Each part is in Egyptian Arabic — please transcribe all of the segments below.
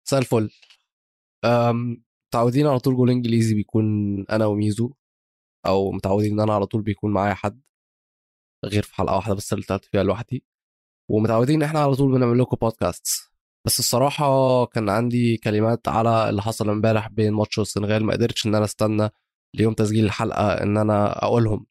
مساء الفل أم، متعودين على طول جول انجليزي بيكون انا وميزو او متعودين ان انا على طول بيكون معايا حد غير في حلقه واحده بس اللي طلعت فيها لوحدي ومتعودين ان احنا على طول بنعمل لكم بودكاست بس الصراحه كان عندي كلمات على اللي حصل امبارح بين ماتش والسنغال ما قدرتش ان انا استنى ليوم تسجيل الحلقه ان انا اقولهم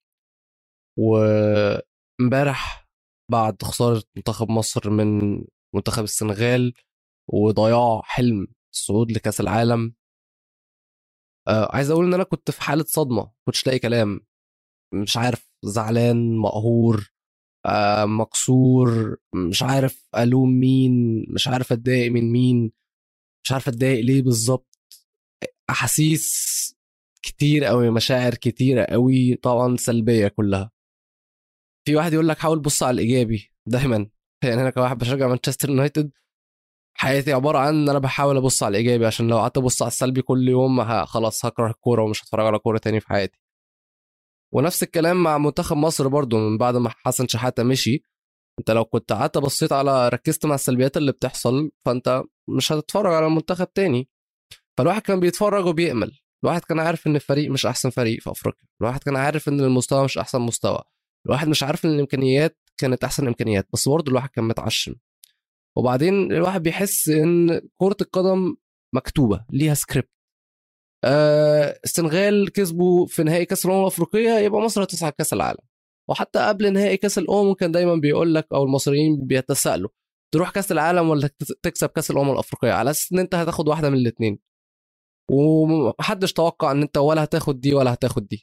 وامبارح بعد خساره منتخب مصر من منتخب السنغال وضياع حلم الصعود لكاس العالم آه عايز اقول ان انا كنت في حاله صدمه كنتش لاقي كلام مش عارف زعلان مقهور آه مكسور مش عارف الوم مين مش عارف اتضايق من مين مش عارف اتضايق ليه بالظبط احاسيس كتير قوي مشاعر كتيره قوي طبعا سلبيه كلها في واحد يقول لك حاول بص على الايجابي دايما يعني انا كواحد بشجع مانشستر يونايتد حياتي عباره عن ان انا بحاول ابص على الايجابي عشان لو قعدت ابص على السلبي كل يوم ه- خلاص هكره الكوره ومش هتفرج على كوره تاني في حياتي ونفس الكلام مع منتخب مصر برضو من بعد ما حسن شحاته مشي انت لو كنت قعدت بصيت على ركزت مع السلبيات اللي بتحصل فانت مش هتتفرج على منتخب تاني فالواحد كان بيتفرج وبيأمل الواحد كان عارف ان الفريق مش احسن فريق في افريقيا الواحد كان عارف ان المستوى مش احسن مستوى الواحد مش عارف ان الامكانيات كانت احسن امكانيات بس برضه الواحد كان متعشم وبعدين الواحد بيحس ان كرة القدم مكتوبة ليها سكريبت آه السنغال كسبوا في نهائي كاس الامم الافريقيه يبقى مصر هتصعد كاس العالم وحتى قبل نهائي كاس الامم كان دايما بيقول لك او المصريين بيتساءلوا تروح كاس العالم ولا تكسب كاس الامم الافريقيه على اساس ان انت هتاخد واحده من الاثنين ومحدش توقع ان انت ولا هتاخد دي ولا هتاخد دي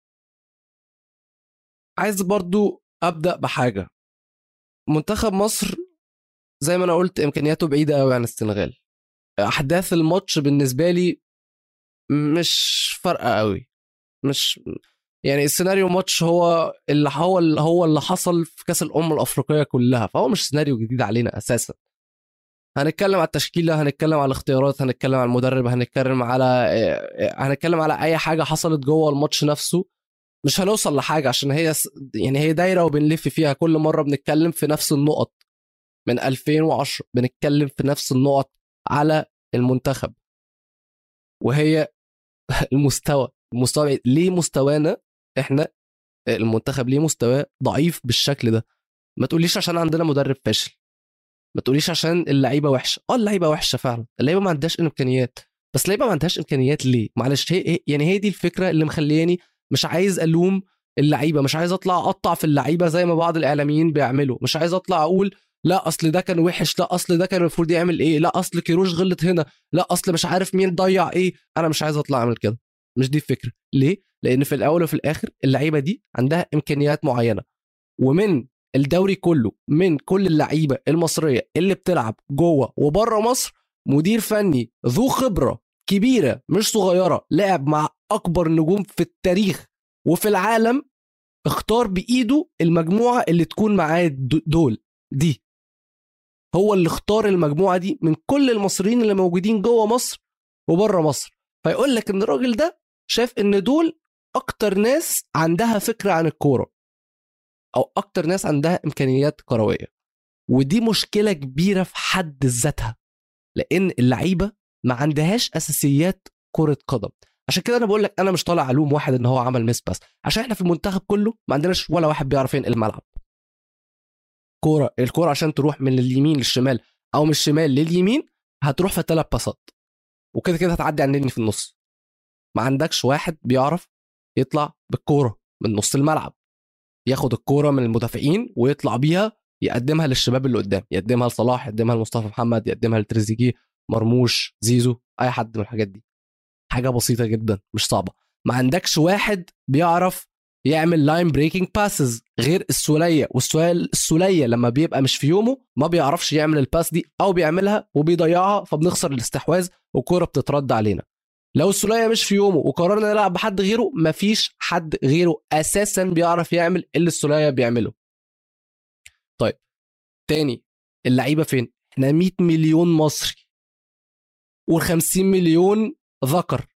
عايز برضو ابدا بحاجه منتخب مصر زي ما انا قلت امكانياته بعيده قوي عن السنغال احداث الماتش بالنسبه لي مش فارقه قوي مش يعني السيناريو ماتش هو اللي هو اللي هو اللي حصل في كاس الامم الافريقيه كلها فهو مش سيناريو جديد علينا اساسا هنتكلم على التشكيله هنتكلم على الاختيارات هنتكلم على المدرب هنتكلم على هنتكلم على اي حاجه حصلت جوه الماتش نفسه مش هنوصل لحاجه عشان هي س- يعني هي دايره وبنلف فيها كل مره بنتكلم في نفس النقط من 2010 بنتكلم في نفس النقط على المنتخب وهي المستوى المستوى بعيد. ليه مستوانا احنا المنتخب ليه مستواه ضعيف بالشكل ده ما تقوليش عشان عندنا مدرب فاشل ما تقوليش عشان اللعيبه وحشه اه اللعيبه وحشه فعلا اللعيبه ما عندهاش امكانيات بس اللعيبه ما عندهاش امكانيات ليه معلش هي هي- يعني هي دي الفكره اللي مخلياني مش عايز الوم اللعيبه مش عايز اطلع اقطع في اللعيبه زي ما بعض الاعلاميين بيعملوا مش عايز اطلع اقول لا اصل ده كان وحش لا اصل ده كان المفروض يعمل ايه لا اصل كيروش غلط هنا لا اصل مش عارف مين ضيع ايه انا مش عايز اطلع اعمل كده مش دي الفكره ليه لان في الاول وفي الاخر اللعيبه دي عندها امكانيات معينه ومن الدوري كله من كل اللعيبه المصريه اللي بتلعب جوه وبره مصر مدير فني ذو خبره كبيره مش صغيره لعب مع اكبر نجوم في التاريخ وفي العالم اختار بايده المجموعه اللي تكون معاه د- دول دي هو اللي اختار المجموعه دي من كل المصريين اللي موجودين جوه مصر وبره مصر فيقول لك ان الراجل ده شاف ان دول اكتر ناس عندها فكره عن الكوره او اكتر ناس عندها امكانيات كرويه ودي مشكله كبيره في حد ذاتها لان اللعيبه ما عندهاش اساسيات كره قدم عشان كده انا بقول لك انا مش طالع الوم واحد ان هو عمل مس بس عشان احنا في المنتخب كله ما عندناش ولا واحد بيعرف ينقل الملعب كوره الكوره عشان تروح من اليمين للشمال او من الشمال لليمين هتروح في ثلاث باصات وكده كده هتعدي على النني في النص ما عندكش واحد بيعرف يطلع بالكوره من نص الملعب ياخد الكوره من المدافعين ويطلع بيها يقدمها للشباب اللي قدام يقدمها لصلاح يقدمها لمصطفى محمد يقدمها لتريزيجيه مرموش زيزو اي حد من الحاجات دي حاجه بسيطه جدا مش صعبه ما عندكش واحد بيعرف يعمل لاين بريكنج باسز غير السوليه والسؤال السوليه لما بيبقى مش في يومه ما بيعرفش يعمل الباس دي او بيعملها وبيضيعها فبنخسر الاستحواذ والكوره بتترد علينا لو السوليه مش في يومه وقررنا نلعب بحد غيره مفيش حد غيره اساسا بيعرف يعمل اللي السوليه بيعمله طيب تاني اللعيبه فين احنا 100 مليون مصري و50 مليون ذكر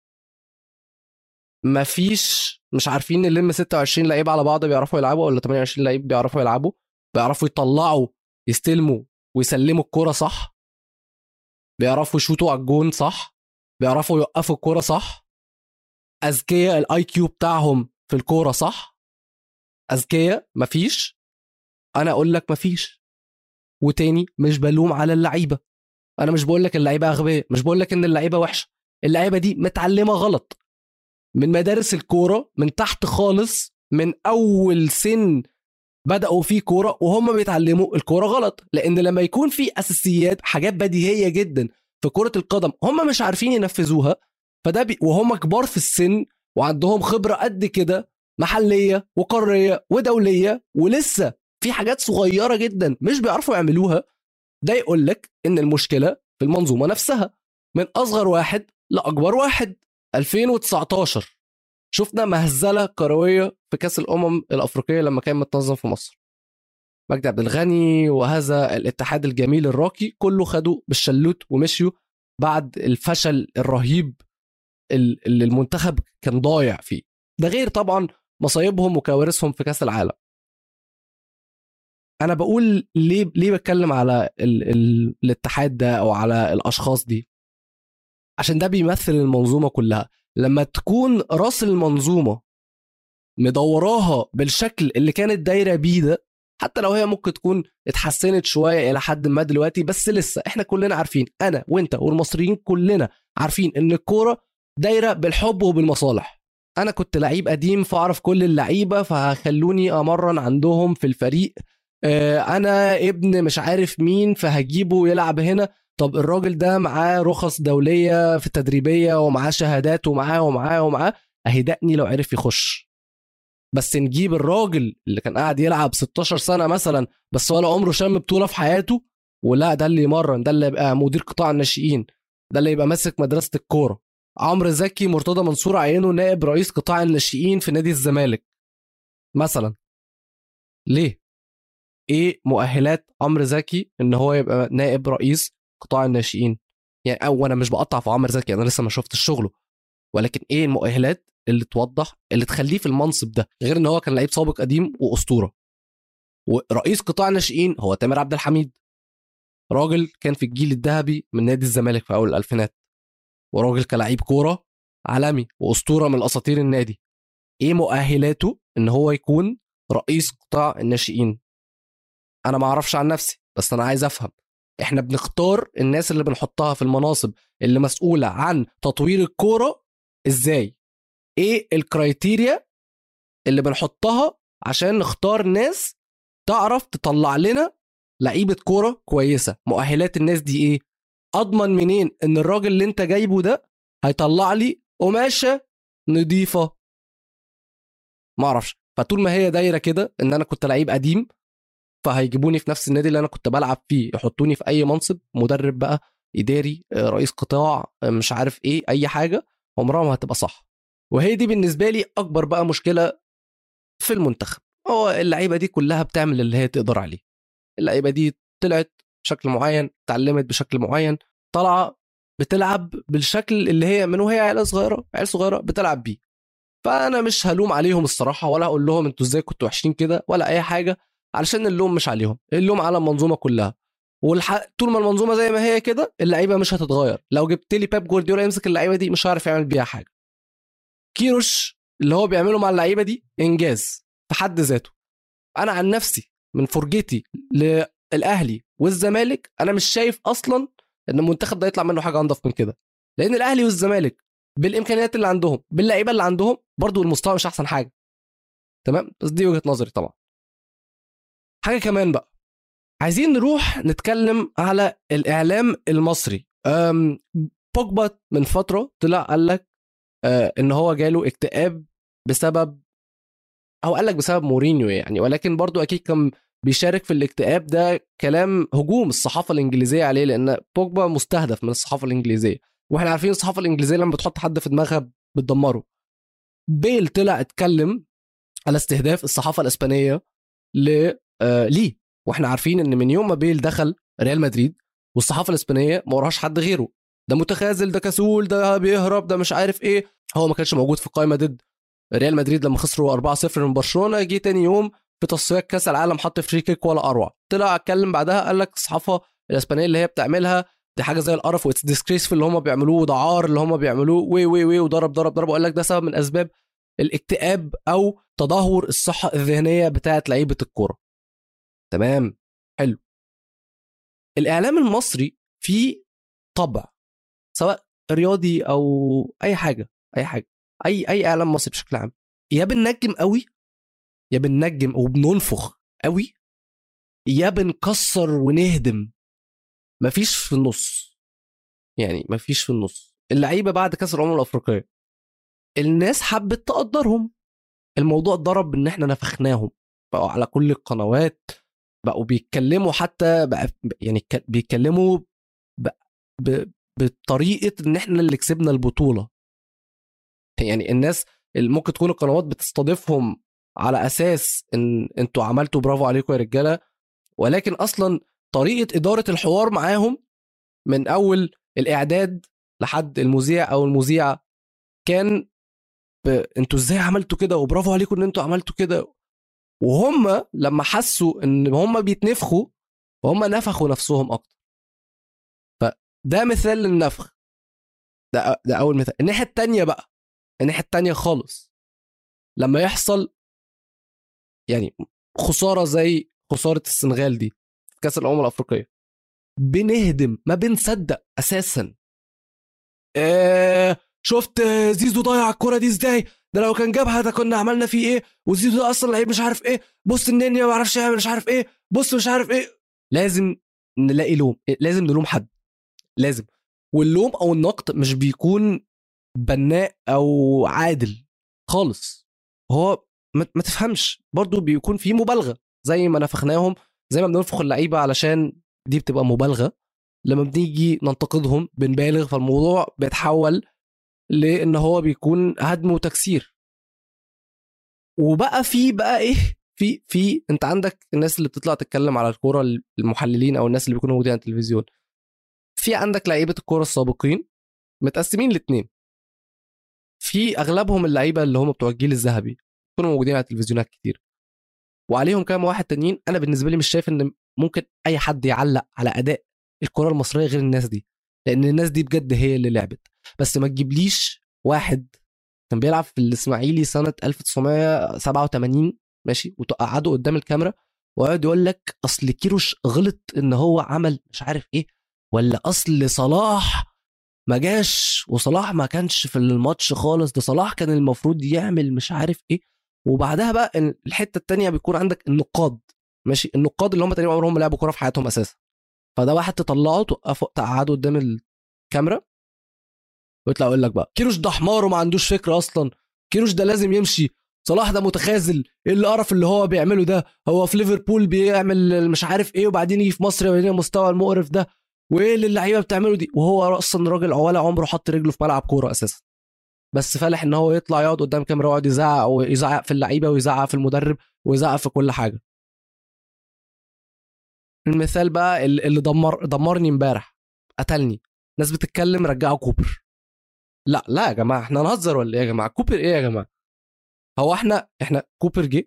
مفيش مش عارفين نلم 26 لعيب على بعض بيعرفوا يلعبوا ولا 28 لعيب بيعرفوا يلعبوا بيعرفوا يطلعوا يستلموا ويسلموا الكرة صح بيعرفوا يشوطوا على الجون صح بيعرفوا يوقفوا الكوره صح اذكياء الاي كيو بتاعهم في الكوره صح اذكياء مفيش انا اقول لك مفيش وتاني مش بلوم على اللعيبه انا مش بقول لك اللعيبه اغبياء مش بقول لك ان اللعيبه وحشه اللعيبه دي متعلمه غلط من مدارس الكوره من تحت خالص من اول سن بداوا فيه كوره وهم بيتعلموا الكوره غلط لان لما يكون في اساسيات حاجات بديهيه جدا في كره القدم هم مش عارفين ينفذوها فده بي وهم كبار في السن وعندهم خبره قد كده محليه وقاريه ودوليه ولسه في حاجات صغيره جدا مش بيعرفوا يعملوها ده يقول لك ان المشكله في المنظومه نفسها من اصغر واحد لاكبر واحد 2019 شفنا مهزله كرويه في كاس الامم الافريقيه لما كان متنظم في مصر مجدي عبد الغني وهذا الاتحاد الجميل الراقي كله خدوا بالشلوت ومشيوا بعد الفشل الرهيب اللي المنتخب كان ضايع فيه ده غير طبعا مصايبهم وكوارثهم في كاس العالم انا بقول ليه ليه بتكلم على ال... ال... الاتحاد ده او على الاشخاص دي عشان ده بيمثل المنظومه كلها لما تكون راس المنظومه مدوراها بالشكل اللي كانت دايره بيه ده حتى لو هي ممكن تكون اتحسنت شويه الى حد ما دلوقتي بس لسه احنا كلنا عارفين انا وانت والمصريين كلنا عارفين ان الكوره دايره بالحب وبالمصالح انا كنت لعيب قديم فاعرف كل اللعيبه فهخلوني امرن عندهم في الفريق آه، انا ابن مش عارف مين فهجيبه يلعب هنا طب الراجل ده معاه رخص دوليه في التدريبيه ومعاه شهادات ومعاه ومعاه ومعاه اهدأني لو عرف يخش بس نجيب الراجل اللي كان قاعد يلعب 16 سنه مثلا بس ولا عمره شم بطوله في حياته ولا ده اللي يمرن ده اللي يبقى مدير قطاع الناشئين ده اللي يبقى ماسك مدرسه الكوره عمرو زكي مرتضى منصور عينه نائب رئيس قطاع الناشئين في نادي الزمالك مثلا ليه ايه مؤهلات عمرو زكي ان هو يبقى نائب رئيس قطاع الناشئين يعني او انا مش بقطع في عمرو زكي انا لسه ما شفتش شغله ولكن ايه المؤهلات اللي توضح اللي تخليه في المنصب ده غير ان هو كان لعيب سابق قديم واسطوره ورئيس قطاع الناشئين هو تامر عبد الحميد راجل كان في الجيل الذهبي من نادي الزمالك في اول الالفينات وراجل كلاعب كوره عالمي واسطوره من اساطير النادي ايه مؤهلاته ان هو يكون رئيس قطاع الناشئين انا ما اعرفش عن نفسي بس انا عايز افهم احنا بنختار الناس اللي بنحطها في المناصب اللي مسؤوله عن تطوير الكوره ازاي ايه الكرايتيريا اللي بنحطها عشان نختار ناس تعرف تطلع لنا لعيبه كوره كويسه مؤهلات الناس دي ايه اضمن منين ان الراجل اللي انت جايبه ده هيطلع لي قماشه نظيفه ما اعرفش فطول ما هي دايره كده ان انا كنت لعيب قديم فهيجيبوني في نفس النادي اللي انا كنت بلعب فيه يحطوني في اي منصب مدرب بقى اداري رئيس قطاع مش عارف ايه اي حاجه عمرها ما هتبقى صح وهي دي بالنسبه لي اكبر بقى مشكله في المنتخب هو اللعيبه دي كلها بتعمل اللي هي تقدر عليه اللعيبه دي طلعت بشكل معين اتعلمت بشكل معين طالعه بتلعب بالشكل اللي هي من وهي عيله صغيره عيال صغيره بتلعب بيه فانا مش هلوم عليهم الصراحه ولا هقول لهم انتوا ازاي كنتوا وحشين كده ولا اي حاجه علشان اللوم مش عليهم اللوم على المنظومه كلها والحق طول ما المنظومه زي ما هي كده اللعيبه مش هتتغير لو جبت لي بيب جوارديولا يمسك اللعيبه دي مش هيعرف يعمل بيها حاجه كيروش اللي هو بيعمله مع اللعيبه دي انجاز في حد ذاته انا عن نفسي من فرجتي للاهلي والزمالك انا مش شايف اصلا ان المنتخب ده يطلع منه حاجه انضف من كده لان الاهلي والزمالك بالامكانيات اللي عندهم باللعيبه اللي عندهم برضو المستوى مش احسن حاجه تمام بس دي وجهه نظري طبعا حاجه كمان بقى عايزين نروح نتكلم على الاعلام المصري بوجبا من فتره طلع قال لك آه، ان هو جاله اكتئاب بسبب او قال لك بسبب مورينيو يعني ولكن برضو اكيد كان بيشارك في الاكتئاب ده كلام هجوم الصحافه الانجليزيه عليه لان بوجبا مستهدف من الصحافه الانجليزيه واحنا عارفين الصحافه الانجليزيه لما بتحط حد في دماغها بتدمره بيل طلع اتكلم على استهداف الصحافه الاسبانيه ل آه ليه واحنا عارفين ان من يوم ما بيل دخل ريال مدريد والصحافه الاسبانيه ما وراهاش حد غيره ده متخاذل ده كسول ده بيهرب ده مش عارف ايه هو ما كانش موجود في القائمه ضد ريال مدريد لما خسروا 4-0 من برشلونه جه تاني يوم في تصفيات كاس العالم حط فري كيك ولا اروع طلع اتكلم بعدها قال لك الصحافه الاسبانيه اللي هي بتعملها دي حاجه زي القرف واتس ديسكريسفul اللي هم بيعملوه وده عار اللي هم بيعملوه وي وي وي وضرب ضرب ضرب وقال لك ده سبب من اسباب الاكتئاب او تدهور الصحه الذهنيه بتاعه لعيبه الكوره تمام حلو الاعلام المصري فيه طبع سواء رياضي او اي حاجه اي حاجه اي اي اعلام مصري بشكل عام يا بننجم قوي يا بننجم وبننفخ قوي يا بنكسر ونهدم مفيش في النص يعني مفيش في النص اللعيبه بعد كاس الامم الافريقيه الناس حبت تقدرهم الموضوع ضرب ان احنا نفخناهم بقوا على كل القنوات بقوا بيتكلموا حتى بقى يعني بيتكلموا بطريقه ان احنا اللي كسبنا البطوله يعني الناس اللي ممكن تكون القنوات بتستضيفهم على اساس ان انتوا عملتوا برافو عليكم يا رجاله ولكن اصلا طريقه اداره الحوار معاهم من اول الاعداد لحد المذيع او المذيعه كان ب... انتوا ازاي عملتوا كده وبرافو عليكم ان انتوا عملتوا كده وهم لما حسوا ان هم بيتنفخوا فهم نفخوا نفسهم اكتر فده مثال للنفخ ده ده اول مثال الناحيه الثانيه بقى الناحيه الثانيه خالص لما يحصل يعني خساره زي خساره السنغال دي في كاس الامم الافريقيه بنهدم ما بنصدق اساسا آه شفت زيزو ضيع الكره دي ازاي ده لو كان جابها ده كنا عملنا فيه ايه وزيزو ده اصلا لعيب مش عارف ايه بص الننيا ما عرفش يعمل مش عارف ايه بص مش عارف ايه لازم نلاقي لوم لازم نلوم حد لازم واللوم او النقد مش بيكون بناء او عادل خالص هو ما تفهمش برضو بيكون في مبالغه زي ما نفخناهم زي ما بننفخ اللعيبه علشان دي بتبقى مبالغه لما بنيجي ننتقدهم بنبالغ فالموضوع بيتحول لان هو بيكون هدم وتكسير وبقى في بقى ايه في في انت عندك الناس اللي بتطلع تتكلم على الكوره المحللين او الناس اللي بيكونوا موجودين على التلفزيون في عندك لعيبه الكوره السابقين متقسمين لاثنين في اغلبهم اللعيبه اللي هم بتوع الجيل الذهبي بيكونوا موجودين على التلفزيونات كتير وعليهم كام واحد تانيين انا بالنسبه لي مش شايف ان ممكن اي حد يعلق على اداء الكره المصريه غير الناس دي لان الناس دي بجد هي اللي لعبت بس ما تجيبليش واحد كان بيلعب في الاسماعيلي سنه 1987 ماشي وتقعده قدام الكاميرا ويقعد يقول لك اصل كيروش غلط ان هو عمل مش عارف ايه ولا اصل صلاح ما جاش وصلاح ما كانش في الماتش خالص ده صلاح كان المفروض يعمل مش عارف ايه وبعدها بقى الحته التانية بيكون عندك النقاد ماشي النقاد اللي هم تقريبا عمرهم ما لعبوا كوره في حياتهم اساسا فده واحد تطلعه توقفه تقعده قدام الكاميرا ويطلع يقول لك بقى كيروش ده حمار وما عندوش فكره اصلا كيروش ده لازم يمشي صلاح ده متخاذل ايه القرف اللي هو بيعمله ده هو في ليفربول بيعمل مش عارف ايه وبعدين يجي في مصر يبقى المستوى المقرف ده وايه اللي اللعيبه بتعمله دي وهو اصلا راجل ولا عمره حط رجله في ملعب كوره اساسا بس فالح ان هو يطلع يقعد قدام كاميرا ويقعد يزعق ويزعق في اللعيبه ويزعق في المدرب ويزعق في كل حاجه المثال بقى اللي دمر دمرني امبارح قتلني ناس بتتكلم رجعوا كوبر لا لا يا جماعه احنا نهزر ولا ايه يا جماعه كوبر ايه يا جماعه هو احنا احنا كوبر جه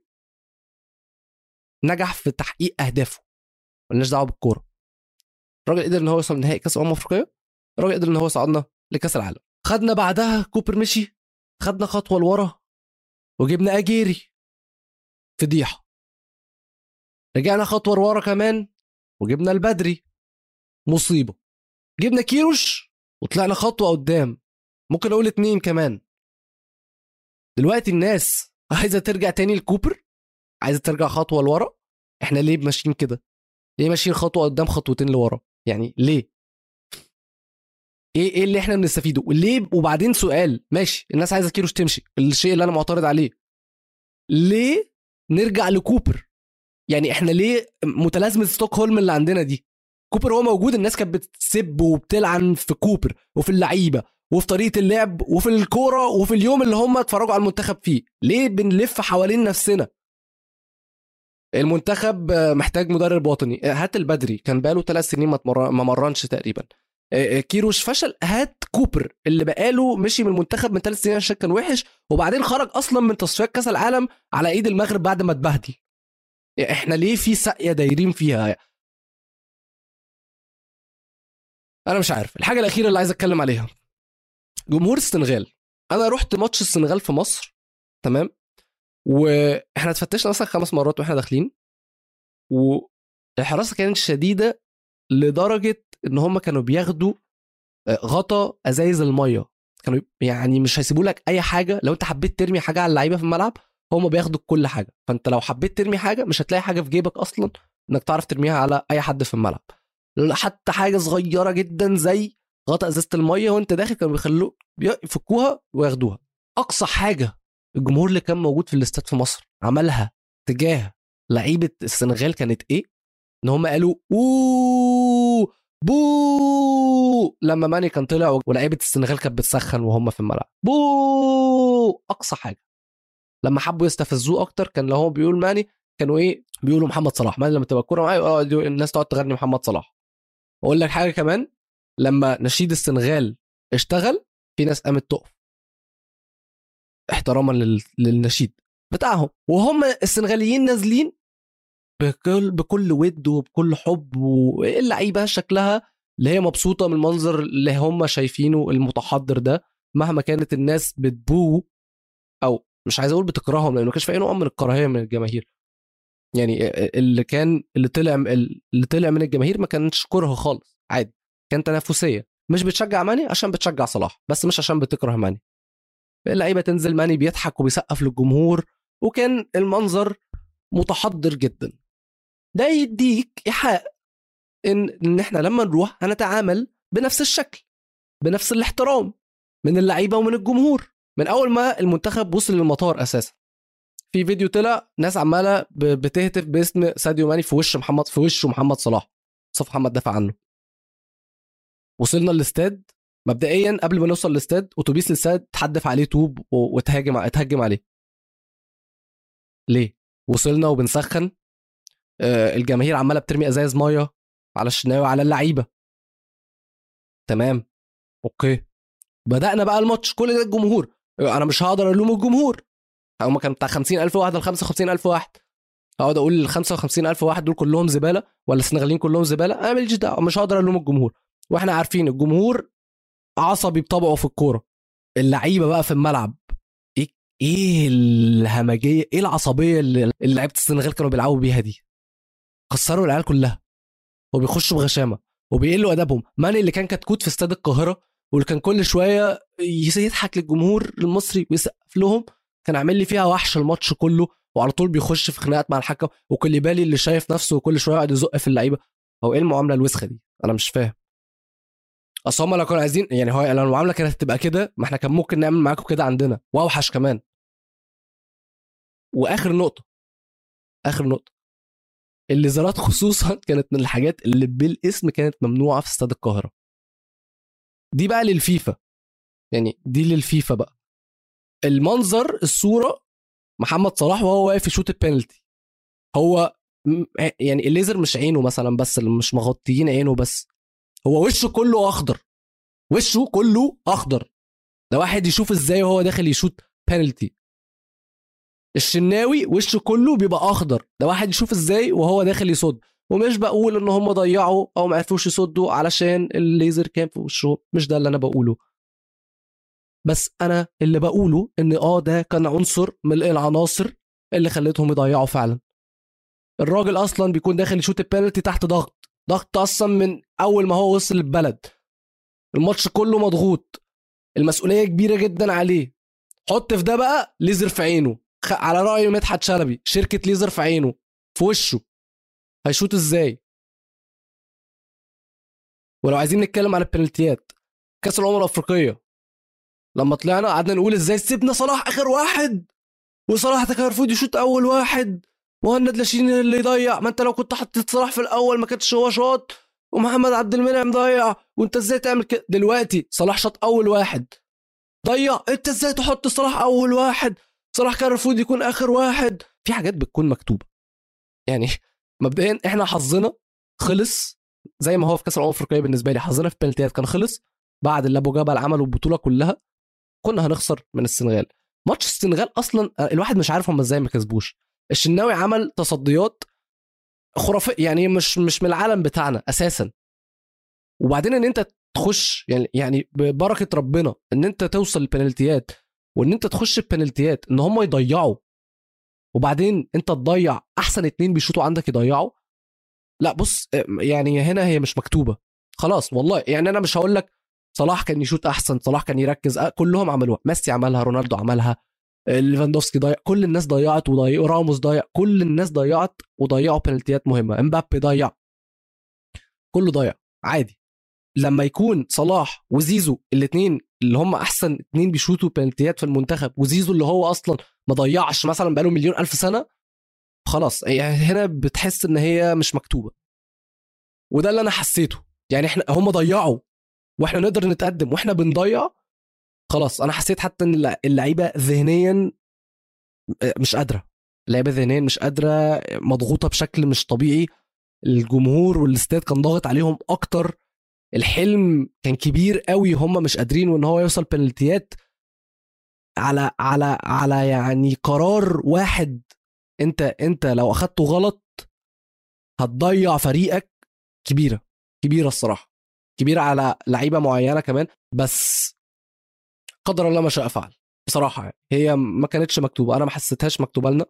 نجح في تحقيق اهدافه مالناش دعوه بالكوره الراجل قدر ان هو يوصل نهائي كاس الامم الافريقيه الراجل قدر ان هو يصعدنا لكاس العالم خدنا بعدها كوبر مشي خدنا خطوه لورا وجبنا اجيري فضيحه رجعنا خطوه لورا كمان وجبنا البدري مصيبه جبنا كيروش وطلعنا خطوه قدام ممكن اقول اتنين كمان دلوقتي الناس عايزه ترجع تاني لكوبر عايزه ترجع خطوه لورا احنا ليه ماشيين كده ليه ماشيين خطوه قدام خطوتين لورا يعني ليه ايه ايه اللي احنا بنستفيده وليه وبعدين سؤال ماشي الناس عايزه كيروش تمشي الشيء اللي انا معترض عليه ليه نرجع لكوبر يعني احنا ليه متلازمه ستوكهولم اللي عندنا دي كوبر هو موجود الناس كانت بتسب وبتلعن في كوبر وفي اللعيبه وفي طريقه اللعب وفي الكوره وفي اليوم اللي هم اتفرجوا على المنتخب فيه ليه بنلف حوالين نفسنا المنتخب محتاج مدرب وطني هات البدري كان بقاله ثلاث سنين ما مرنش تقريبا كيروش فشل هات كوبر اللي بقاله مشي من المنتخب من ثلاث سنين عشان كان وحش وبعدين خرج اصلا من تصفيات كاس العالم على ايد المغرب بعد ما اتبهدل احنا ليه في ساقيه دايرين فيها انا مش عارف الحاجه الاخيره اللي عايز اتكلم عليها جمهور السنغال انا رحت ماتش السنغال في مصر تمام واحنا اتفتشنا مثلا خمس مرات واحنا داخلين والحراسه كانت شديده لدرجه ان هم كانوا بياخدوا آه، غطا ازايز الميه كانوا يعني مش هيسيبوا لك اي حاجه لو انت حبيت ترمي حاجه على اللعيبه في الملعب هم بياخدوا كل حاجه فانت لو حبيت ترمي حاجه مش هتلاقي حاجه في جيبك اصلا انك تعرف ترميها على اي حد في الملعب حتى حاجه صغيره جدا زي غطا ازازه الميه وانت داخل كانوا بيخلوه يفكوها وياخدوها اقصى حاجه الجمهور اللي كان موجود في الاستاد في مصر عملها تجاه لعيبه السنغال كانت ايه ان هم قالوا اوه بو لما ماني كان طلع ولعيبه السنغال كانت بتسخن وهم في الملعب بو اقصى حاجه لما حبوا يستفزوه اكتر كان لو هو بيقول ماني كانوا ايه بيقولوا محمد صلاح ماني لما تبقى الكوره معايا آه، الناس تقعد تغني محمد صلاح اقول لك حاجه كمان لما نشيد السنغال اشتغل في ناس قامت تقف احتراما للنشيد بتاعهم وهم السنغاليين نازلين بكل بكل ود وبكل حب واللعيبه شكلها اللي هي مبسوطه من المنظر اللي هم شايفينه المتحضر ده مهما كانت الناس بتبوه او مش عايز اقول بتكرههم لانه ما كانش في اي نوع من الكراهيه من الجماهير يعني اللي كان اللي طلع اللي طلع من الجماهير ما كانش كره خالص عادي كان تنافسيه مش بتشجع ماني عشان بتشجع صلاح بس مش عشان بتكره ماني اللعيبه تنزل ماني بيضحك وبيسقف للجمهور وكان المنظر متحضر جدا ده يديك ايحاء ان ان احنا لما نروح هنتعامل بنفس الشكل بنفس الاحترام من اللعيبه ومن الجمهور من اول ما المنتخب وصل للمطار اساسا في فيديو طلع ناس عماله بتهتف باسم ساديو ماني في وش محمد في وشه محمد صلاح مصطفى محمد دافع عنه وصلنا الاستاد مبدئيا قبل ما نوصل الاستاد اتوبيس الاستاد تحدف عليه طوب وتهاجم اتهجم عليه ليه وصلنا وبنسخن آه، الجماهير عماله بترمي ازايز ميه على الشناوي وعلى اللعيبه تمام اوكي بدانا بقى الماتش كل ده الجمهور انا مش هقدر الوم الجمهور هم كان بتاع 50000 واحد ل 55000 واحد اقعد اقول ال 55000 واحد دول كلهم زباله ولا السنغاليين كلهم زباله انا ماليش دعوه مش هقدر الوم الجمهور واحنا عارفين الجمهور عصبي بطبعه في الكوره اللعيبه بقى في الملعب ايه ايه الهمجيه ايه العصبيه اللي لعيبه السنغال كانوا بيلعبوا بيها دي خسروا العيال كلها وبيخشوا بغشامه وبيقلوا ادبهم ماني اللي كان كتكوت في استاد القاهره واللي كان كل شويه يضحك للجمهور المصري ويسقف لهم كان عامل لي فيها وحش الماتش كله وعلى طول بيخش في خناقات مع الحكم وكليبالي اللي شايف نفسه وكل شويه يقعد يزق في اللعيبه هو ايه المعامله الوسخه دي انا مش فاهم اصل هم لو كانوا عايزين يعني هو لو المعامله كانت هتبقى كده ما احنا كان ممكن نعمل معاكم كده عندنا واوحش كمان واخر نقطه اخر نقطه الليزرات خصوصا كانت من الحاجات اللي بالاسم كانت ممنوعه في استاد القاهره دي بقى للفيفا يعني دي للفيفا بقى المنظر الصوره محمد صلاح وهو واقف يشوط البينالتي هو يعني الليزر مش عينه مثلا بس اللي مش مغطيين عينه بس هو وشه كله اخضر وشه كله اخضر ده واحد يشوف ازاي وهو داخل يشوط بينالتي الشناوي وشه كله بيبقى اخضر ده واحد يشوف ازاي وهو داخل يصد ومش بقول ان هم ضيعوا او ما عرفوش يصدوا علشان الليزر كان في وشهم مش ده اللي انا بقوله بس انا اللي بقوله ان اه ده كان عنصر من العناصر اللي خلتهم يضيعوا فعلا الراجل اصلا بيكون داخل يشوط البينالتي تحت ضغط ضغط اصلا من اول ما هو وصل البلد الماتش كله مضغوط المسؤوليه كبيره جدا عليه حط في ده بقى ليزر في عينه على راي مدحت شلبي شركه ليزر في عينه في وشه هيشوط ازاي ولو عايزين نتكلم على البنالتيات كاس الامم الافريقيه لما طلعنا قعدنا نقول ازاي سيبنا صلاح اخر واحد وصلاح كان المفروض يشوط اول واحد مهند لاشين اللي يضيع ما انت لو كنت حطيت صلاح في الاول ما كانش هو شاط ومحمد عبد المنعم ضيع وانت ازاي تعمل كده دلوقتي صلاح شاط اول واحد ضيع انت ازاي تحط صلاح اول واحد صلاح كان المفروض يكون اخر واحد في حاجات بتكون مكتوبه يعني مبدئيا احنا حظنا خلص زي ما هو في كاس الامم الافريقيه بالنسبه لي حظنا في البنالتيات كان خلص بعد اللي ابو جبل عملوا البطوله كلها كنا هنخسر من السنغال ماتش السنغال اصلا الواحد مش عارف هم ازاي ما كسبوش الشناوي عمل تصديات خرافيه يعني مش مش من العالم بتاعنا اساسا وبعدين ان انت تخش يعني يعني ببركه ربنا ان انت توصل البنالتيات وان انت تخش البنالتيات ان هم يضيعوا وبعدين انت تضيع احسن اتنين بيشوطوا عندك يضيعوا لا بص يعني هنا هي مش مكتوبه خلاص والله يعني انا مش هقول لك صلاح كان يشوط احسن صلاح كان يركز كلهم عملوها ميسي عملها رونالدو عملها ليفاندوفسكي ضيع كل الناس ضيعت وضيع راموس ضيع كل الناس ضيعت وضيعوا بنالتيات مهمه امبابي ضيع كله ضيع عادي لما يكون صلاح وزيزو الاثنين اللي هم احسن اثنين بيشوطوا بنالتيات في المنتخب وزيزو اللي هو اصلا ما ضيعش مثلا بقاله مليون الف سنه خلاص يعني هنا بتحس ان هي مش مكتوبه وده اللي انا حسيته يعني احنا هم ضيعوا واحنا نقدر نتقدم واحنا بنضيع خلاص انا حسيت حتى ان اللعيبه ذهنيا مش قادره اللعيبه ذهنيا مش قادره مضغوطه بشكل مش طبيعي الجمهور والاستاد كان ضاغط عليهم اكتر الحلم كان كبير قوي هم مش قادرين وان هو يوصل بنالتيات على على على يعني قرار واحد انت انت لو اخدته غلط هتضيع فريقك كبيره كبيره الصراحه كبيره على لعيبه معينه كمان بس قدر الله ما شاء فعل بصراحه يعني هي ما كانتش مكتوبه انا ما حسيتهاش مكتوبه لنا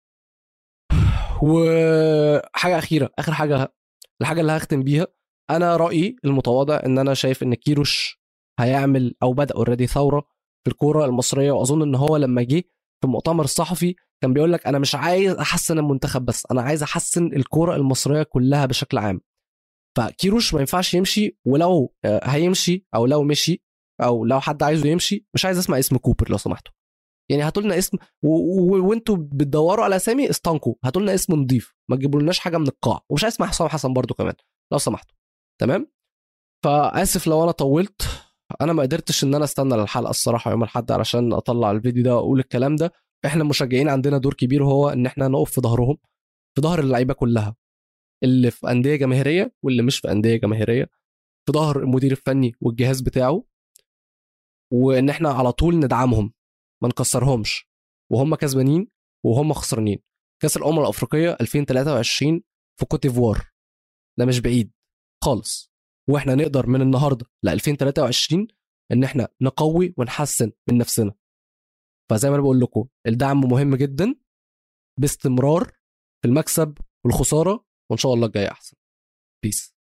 وحاجه اخيره اخر حاجه الحاجه اللي هختم بيها انا رايي المتواضع ان انا شايف ان كيروش هيعمل او بدا اوريدي ثوره في الكوره المصريه واظن ان هو لما جه في المؤتمر الصحفي كان بيقول لك انا مش عايز احسن المنتخب بس انا عايز احسن الكوره المصريه كلها بشكل عام فكيروش ما ينفعش يمشي ولو آه، هيمشي او لو مشي او لو حد عايزه يمشي مش عايز اسمع اسم كوبر لو سمحتوا يعني هاتوا لنا اسم وانتوا بتدوروا على اسامي استنقوا هاتوا لنا اسم نضيف ما تجيبولناش حاجه من القاع ومش عايز اسمع حسام حسن برضو كمان لو سمحتوا تمام فاسف لو انا طولت انا ما قدرتش ان انا استنى للحلقه الصراحه يوم الاحد علشان اطلع الفيديو ده واقول الكلام ده احنا المشجعين عندنا دور كبير وهو ان احنا نقف في ظهرهم في ظهر اللعيبه كلها اللي في انديه جماهيريه واللي مش في انديه جماهيريه في ظهر المدير الفني والجهاز بتاعه وان احنا على طول ندعمهم ما نكسرهمش وهم كسبانين وهم خسرانين كاس الامم الافريقيه 2023 في كوت ديفوار ده مش بعيد خالص واحنا نقدر من النهارده ل 2023 ان احنا نقوي ونحسن من نفسنا فزي ما انا بقول لكم الدعم مهم جدا باستمرار في المكسب والخساره وان شاء الله الجاي احسن بيس